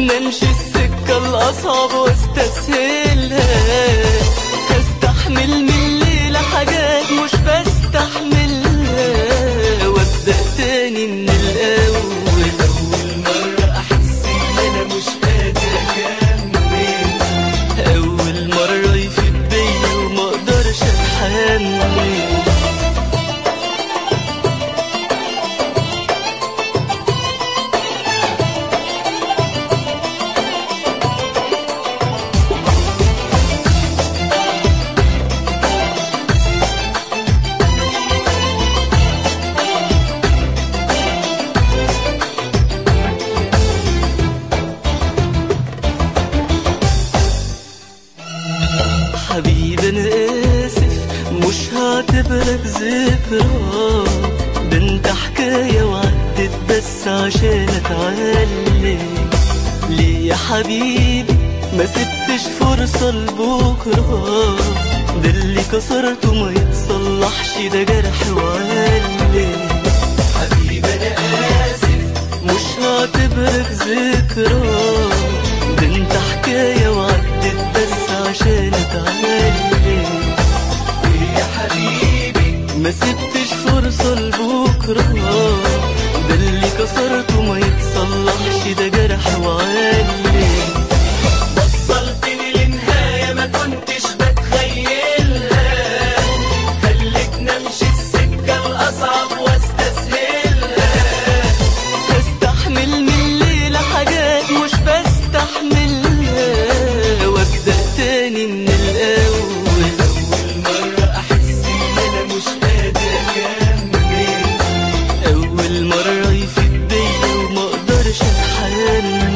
نمشي السكة الأصعب واستسهلها هستحمل من الليلة حاجات مش بستحملها وابدأ تاني من الأول أول مرة أحس إن أنا مش قادر أكمل أول مرة يفيد بيا وما أقدرش أتحمل حبيبي انا اسف مش هعتبرك ذكرى ده انت حكاية وعدت بس عشان اتعلم ليه يا حبيبي ما سبتش فرصة لبكرة ده اللي كسرته ما يتصلحش ده جرح وعلم حبيبي أنا آسف مش هعتبرك ذكرى ده انت حكاية وعدت بس عشان اتعلم إيه يا حبيبي ما سبتش فرصة لبكرة ده اللي كسرته ما يتصلحش ده جرح وعلم وصلتني لنهاية ما كنتش بتخيلها خلتني أمشي السكة الأصعب واستسهلها بستحمل من الليلة حاجات مش بستحملها وابدأ تاني من الأول أول مرة أحس إن أنا مش قادر أكمل أول مرة يفيد بيا وما أقدرش أتحمل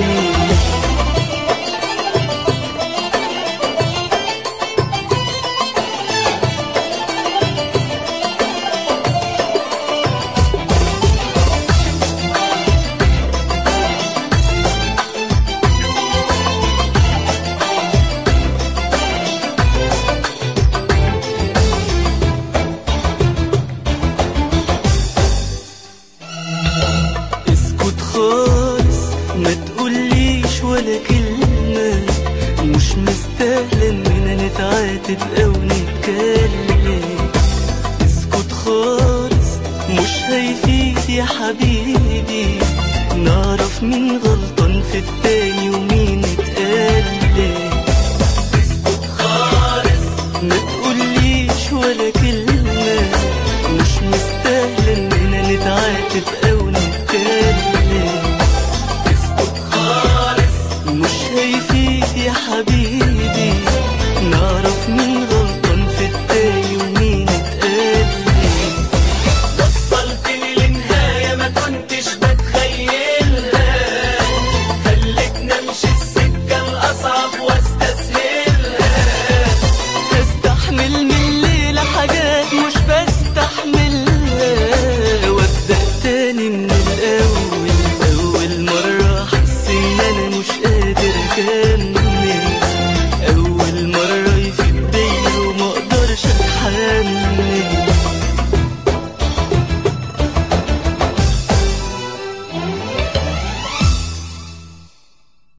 اسكت خالص ما تقوليش ولا كلمة مش مستاهلة اننا نتعاتب او نتكلم اسكت خالص مش هيفيد يا حبيبي نعرف مين غلطان في التاني ومين اتقلب اسكت خالص ما تقوليش ولا كلمة مش مستاهلة اننا نتعاتب او نتكلم اسكت خالص مش هيفيد يا حبيبي